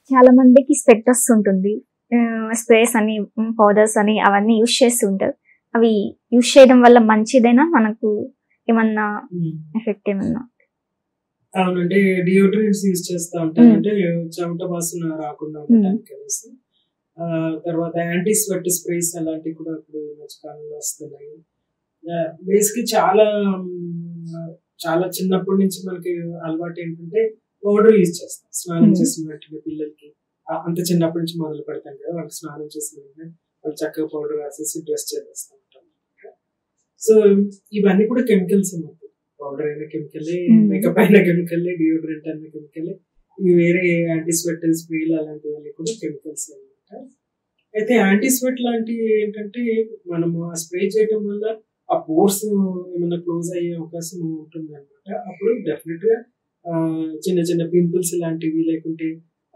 చాలా మందికి స్వెట్ వస్తుంటుంది స్ప్రేస్ అని పౌడర్స్ అని అవన్నీ యూస్ చేస్తుంటారు అవి యూస్ చేయడం వల్ల మంచిదేనా మనకు ఏమన్నా ఎఫెక్ట్ ఏమన్నా అవునంటే డియోడ్రెంట్స్ యూజ్ చేస్తా ఉంటారు Mm. అంటే చెమట వాసన రాకుండా ఉండడానికి అనేసి ఆ, తర్వాత యాంటీ స్వెట్ స్ప్రేస్ అలాంటివి కూడా ఇప్పుడు ఈ మధ్య కాలంలో వస్తున్నాయి బేసిక్ చాలా మ్, చాలా చిన్నప్పటి నుంచి మనకి అలవాటు ఏంటంటే పౌడర్ యూజ్ చేస్తాం స్నానం Mm. చేసిన వెంటనే పిల్లలకి ఆ, అంత చిన్నప్పటి నుంచి మొదలు పెడతాం కదా వాళ్ళకి స్నానం చేసిన వెంటనే వాళ్ళు చక్కగా పౌడర్ రాసేసి డ్రెస్ చేసేస్తూ ఉంటాం సో ఇవన్నీ కూడా కెమికల్స్ అన్నమాట పౌడర్ అయిన కెమికల్ Mm. మేకప్ అయిన కెమికల్ డియోడ్రెంట్ అయిన కెమికల్ ఇవి వేరే యాంటీ స్వెట్ స్ప్రేలు అలాంటివన్నీ కూడా కెమికల్స్ అనమాట అయితే యాంటీ స్వెట్ లాంటివి ఏంటంటే మనము ఆ స్ప్రే చేయడం వల్ల ఆ పోర్స్ ఏమైనా క్లోజ్ అయ్యే అవకాశం ఉంటుంది అనమాట అప్పుడు డెఫినెట్ గా ఆ, చిన్న చిన్న పింపుల్స్ లాంటివి లేకుంటే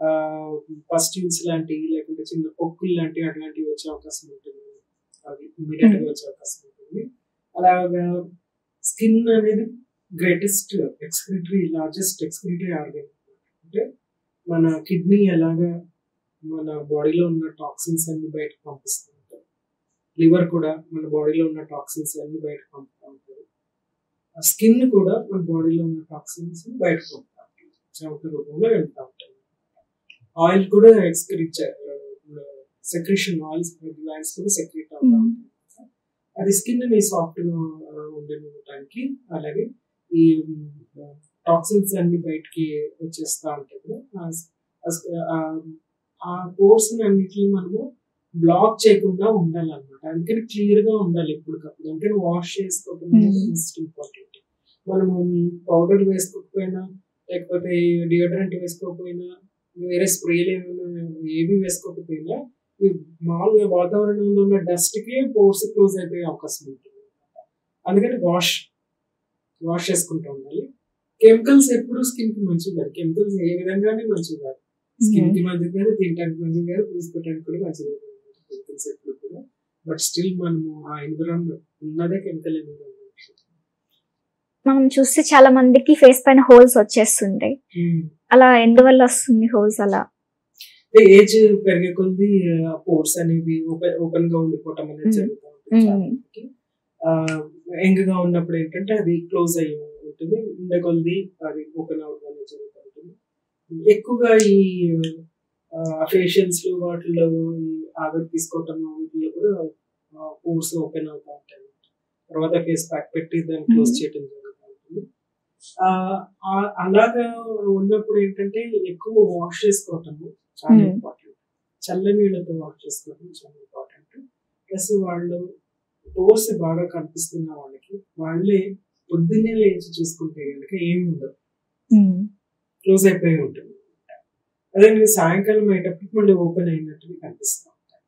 పస్టిల్స్ లాంటివి లేకుంటే చిన్న పొక్కులు లాంటివి అట్లాంటివి వచ్చే అవకాశం ఉంటుంది అవి ఇమీడియట్ గా వచ్చే అవకాశం ఉంటుంది అలాగా స్కిన్ అనేది greatest excretory largest excretory organ అంటే మన కిడ్నీ ఎలాగా మన బాడీలో ఉన్న టాక్సిన్స్ అన్ని బయటకు పంపిస్తూ ఉంటారు లివర్ కూడా మన బాడీలో ఉన్న టాక్సిన్స్ అన్ని బయటకు పంపుతూ ఉంటారు ఆ స్కిన్ కూడా మన బాడీలో ఉన్న టాక్సిన్స్ బయటకు పంపుతూ ఉంటారు చెమట రూపంలో వెళ్తూ ఉంటాయి ఆయిల్ కూడా ఎక్స్క్రీట్ సెక్రేషన్ ఆయిల్స్ గ్లాండ్స్ కూడా సెక్రేట్ అవుతూ Mm. ఉంటాయి అది స్కిన్ ని సాఫ్ట్ గా ఆ, ఉండడానికి అలాగే ఈ టాక్సిన్స్ అన్ని బయటికి వచ్చేస్తా ఉంటాయి కదా ఆ- ఆ- ఆ- ఆ పోర్స్ అన్నిటిని మనము బ్లాక్ చేయకుండా ఉండాలన్నమాట అందుకని క్లియర్ గా ఉండాలి ఎప్పటికప్పుడు అందుకని వాష్ చేసుకోవడం అనేది Mm. మోస్ట్ ఇంపార్టెంట్ మనము పౌడర్ వేసుకోకపోయినా లేకపోతే డియోడ్రెంట్ వేసుకోకపోయినా వేరే స్ప్రేలు ఏమైనా ఏవి వేసుకోకపోయినా ఈ మామూలుగా వాతావరణంలో ఉన్న డస్ట్ కి పోర్స్ క్లోజ్ అయిపోయే అవకాశం ఉంటుంది అందుకని వాష్ వాష్ చేసుకుంటూ ఉండాలి కెమికల్స్ ఎప్పుడు స్కిన్ కి మంచిది కాదు కెమికల్స్ ఏ విధంగానే మంచిది కాదు స్కిన్ కి మంచిది కాదు తినడానికి మంచిది కాదు పూసుకోవడానికి కూడా మంచిది కాదు కెమికల్స్ ఎప్పుడు కూడా బట్ స్టిల్ మనము ఆ ఎన్విరాన్మెంట్ ఉన్నదే కెమికల్ ఎన్విరాన్మెంట్ మనం చూస్తే చాలా మందికి ఫేస్ పైన హోల్స్ వచ్చేస్తుంటాయి అలా ఎందువల్ల వస్తుంది హోల్స్ అలా ఏజ్ పెరిగే కొద్ది పోర్స్ అనేవి ఓపెన్ ఓపెన్ గా ఉండిపోవటం అనేది Mm. జరుగుతూ ఉంటుంది చాలా Mm. మందికి. ఆ యంగ్ గా ఉన్నప్పుడు ఏంటంటే అది క్లోజ్ అయ్యి ఉంటుంది ఉండే కొద్ది అది ఓపెన్ అవడం అనేది జరుగుతూ ఉంటుంది ఎక్కువగా ఈ ఫేషియల్స్ వాటిలో ఈ ఆవిరి తీసుకోవటం వీటిలో కూడా పోర్స్ ఓపెన్ అవుతూ ఉంటాయి తర్వాత ఫేస్ ప్యాక్ పెట్టి దాన్ని క్లోజ్ Mm. చేయడం జరుగుతూ ఉంటుంది ఆ, ఆ- అలాగా ఉన్నప్పుడు ఏంటంటే ఎక్కువ వాష్ చేసుకోవటము చాలా Mm. ఇంపార్టెంట్ చల్ల నీళ్ళతో వాష్ చేసుకోవడం చాలా ఇంపార్టెంట్ ప్లస్ వాళ్ళు పోర్స్ బాగా కనిపిస్తున్న వాళ్ళకి వాళ్ళే పొద్దున్నే లేచి చూసుకుంటే కనుక ఏమి ఉండదు క్లోజ్ అయిపోయి ఉంటుంది అదే మీరు సాయంకాలం అయ్యేటప్పటికి మళ్ళీ ఓపెన్ అయినట్టుగా కనిపిస్తూ ఉంటాయి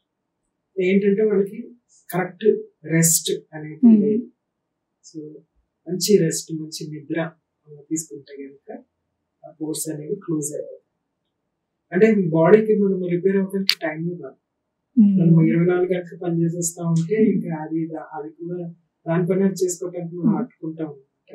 ఏంటంటే వాళ్ళకి కరెక్ట్ రెస్ట్ అనేది Hmm. లేదు సో మంచి రెస్ట్ మంచి నిద్ర అలా తీసుకుంటే కనుక ఆ పోర్స్ అనేవి క్లోజ్ అయిపోతాయి అంటే బాడీకి మనం రిపేర్ అవ్వడానికి టైం ఇవ్వాలి మనం ఇరవై నాలుగు గంటలు పని చేసేస్తా ఉంటే ఇంకా అది దా- అది కూడా దాని పని అది చేసుకోవడానికి మనం Hmm. అట్టుకుంటాం అనమాట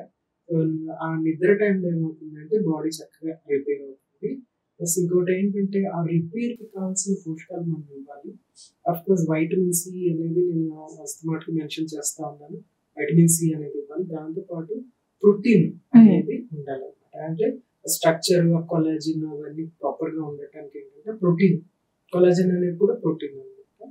ఆ నిద్ర టైంలో ఏమవుతుందంటే బాడీ చక్కగా రిపేర్ అవుతుంది ప్లస్ ఇంకోటి ఏంటంటే ఆ రిపేర్ కి కావాల్సిన పోషకాలు మనం ఇవ్వాలి అఫ్ కోర్స్ వైటమిన్ సి అనేది నేను వస్తున్నట్టుగా మెన్షన్ చేస్తా ఉన్నాను వైటమిన్ సి అనేది ఇవ్వాలి దాంతో పాటు ప్రోటీన్ అనేది ఉండాలన్నమాట అంటే స్ట్రక్చర్ కొలాజిన్ అవన్నీ ప్రాపర్ గా ఉండటానికి ఏంటంటే ప్రోటీన్ కొలాజిన్ అనేది కూడా ప్రోటీన్ అనమాట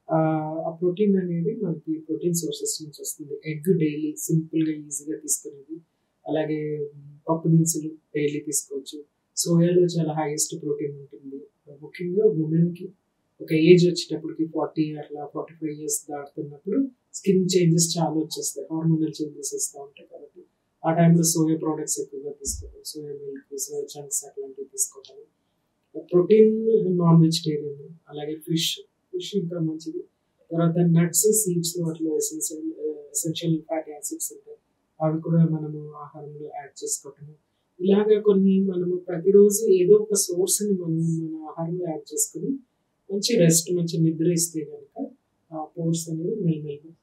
ఆ ప్రోటీన్ అనేది మనకి ప్రోటీన్ సోర్సెస్ నుంచి వస్తుంది ఎగ్ డైలీ సింపుల్ గా ఈజీగా తీసుకునేది అలాగే పప్పు దినుసులు డైలీ తీసుకోవచ్చు సోయాలో చాలా హైయెస్ట్ ప్రోటీన్ ఉంటుంది ముఖ్యంగా ఉమెన్ కి ఒక ఏజ్ వచ్చేటప్పటికి ఫార్టీ అట్లా ఫార్టీ ఫైవ్ ఇయర్స్ దాటుతున్నప్పుడు స్కిన్ చేంజెస్ చాలా వచ్చేస్తాయి హార్మోనల్ చేంజెస్ వస్తూ ఉంటాయి కాబట్టి ఆ టైంలో సోయా ప్రోడక్ట్స్ ఎక్కువగా తీసుకోవడం సోయా మిల్క్ సోయా చంక్స్ అట్లాంటివి తీసుకోవడం ప్రోటీన్ నాన్ వెజిటేరియన్ అలాగే ఫిష్ ఫిష్ ఇంకా మంచిది తర్వాత నట్స్ సీడ్స్ వాటిలో ఎసెన్షియల్ ఎసెన్షియల్ ఫ్యాటీ యాసిడ్స్ ఉంటాయి అవి కూడా మనము ఆహారంలో యాడ్ చేసుకోవటము ఇలాగా కొన్ని మనము ప్రతిరోజు ఏదో ఒక సోర్స్ ని మనం మన ఆహారంలో యాడ్ చేసుకుని మంచి రెస్ట్ మంచి నిద్ర ఇస్తే కనుక ఆ పోర్స్ అనేవి మెల్లమెల్లగా